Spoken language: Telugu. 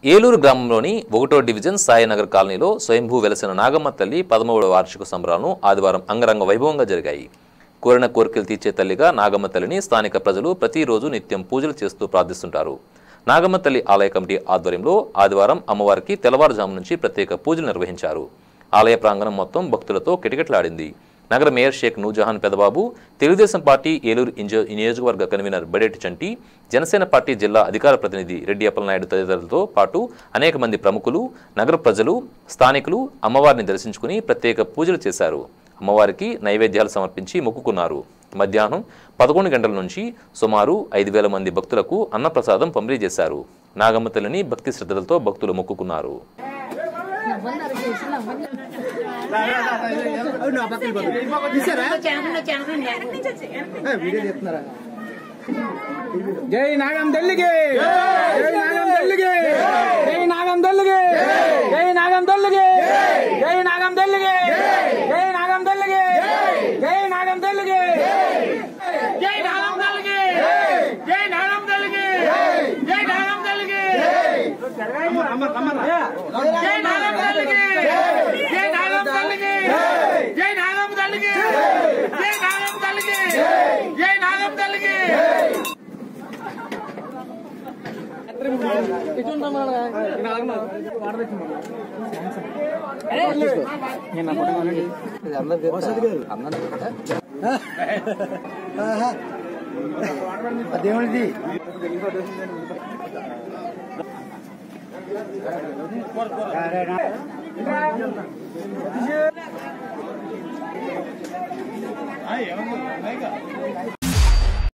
ఏలూరు గ్రామంలోని ఒకటో డివిజన్ సాయినగర్ కాలనీలో స్వయంభూ వెలసిన నాగమ్మ తల్లి పదమూడవ వార్షిక సంబరాలను ఆదివారం అంగరంగ వైభవంగా జరిగాయి కోరిన కోరికలు తీర్చే తల్లిగా నాగమ్మ తల్లిని స్థానిక ప్రజలు ప్రతిరోజు నిత్యం పూజలు చేస్తూ ప్రార్థిస్తుంటారు నాగమ్మ తల్లి ఆలయ కమిటీ ఆధ్వర్యంలో ఆదివారం అమ్మవారికి తెల్లవారుజాము నుంచి ప్రత్యేక పూజలు నిర్వహించారు ఆలయ ప్రాంగణం మొత్తం భక్తులతో కిటకిటలాడింది నగర మేయర్ షేక్ నూజహాన్ పెదబాబు తెలుగుదేశం పార్టీ ఏలూరు ఇంజ నియోజకవర్గ కన్వీనర్ బడేటి చంటి జనసేన పార్టీ జిల్లా అధికార ప్రతినిధి రెడ్డి అప్పలనాయుడు తదితరులతో పాటు అనేక మంది ప్రముఖులు నగర ప్రజలు స్థానికులు అమ్మవారిని దర్శించుకుని ప్రత్యేక పూజలు చేశారు అమ్మవారికి నైవేద్యాలు సమర్పించి మొక్కుకున్నారు మధ్యాహ్నం పదకొండు గంటల నుంచి సుమారు ఐదు వేల మంది భక్తులకు అన్నప్రసాదం పంపిణీ చేశారు నాగమ్మ తల్లిని భక్తి శ్రద్ధలతో భక్తులు మొక్కుకున్నారు జై నాగం తల్లికి జై నాగం తల్లికి జై నాగం తల్లికి జై నాగం తల్లికి జై నాగం తల్లికి జై నాగం తల్లికి జై నాగం తల్లికి జై నాగం తల్లికి జై నాగం తల్లికి జై నాగం తల్లికి జై నాగం తల్లికి జై నాగం తల్లికి జై నాగం తల్లికి జై నాగం తల్లికి జై నాగం తల్లికి అదేమిటి